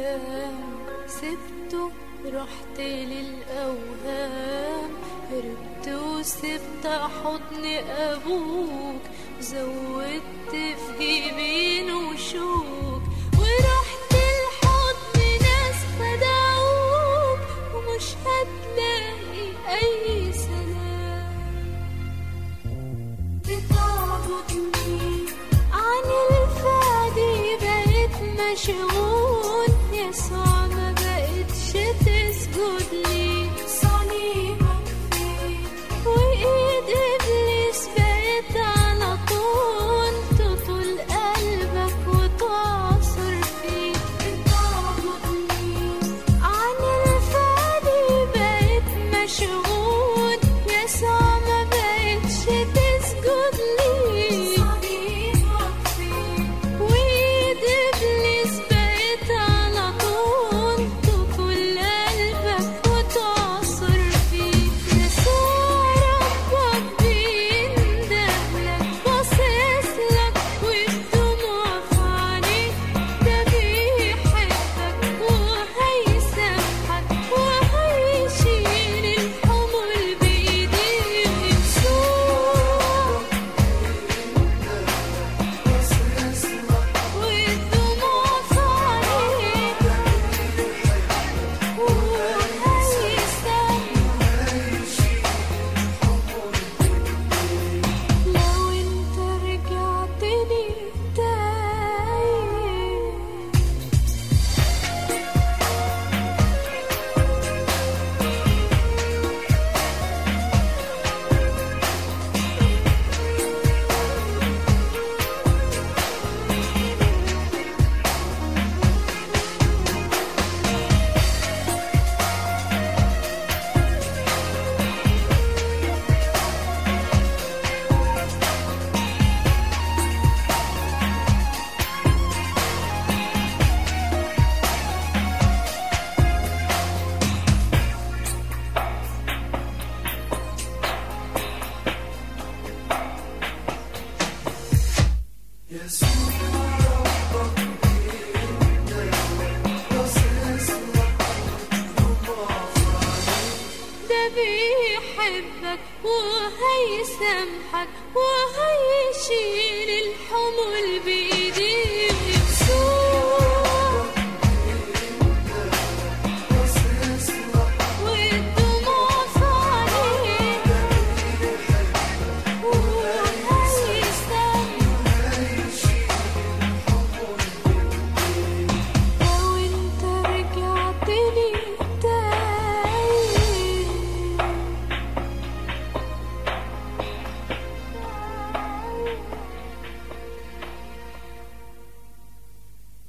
كلام سبته رحت للأوهام هربت وسبت حضن أبوك زودت في جبين وشوك ورحت لحضن ناس خدعوك ومش هتلاقي أي سلام بتعبدني عن الفادي بقيت مشغول يسوع ما بقتش تسجد لي صليبك فين وايد ابليس بقت على طول تطول قلبك وتعصر فيه بتعبدني عن الفادي بقيت مشغول يسوع ما بقتش تسجد لي صليبك فين وايد ابليس بقت على طول تطول قلبك وتعصر فيه يسوع ربك بيندهلك باصص لك والدموع في عينيك ده بيحبك وهيسامحك وهيشيل الحمل بايديه يسوع والدموع في عينيك لو انت رجعت لي تايه ده بيحبك وهيسامحك وهيشيل الحمل بإيديه يسوع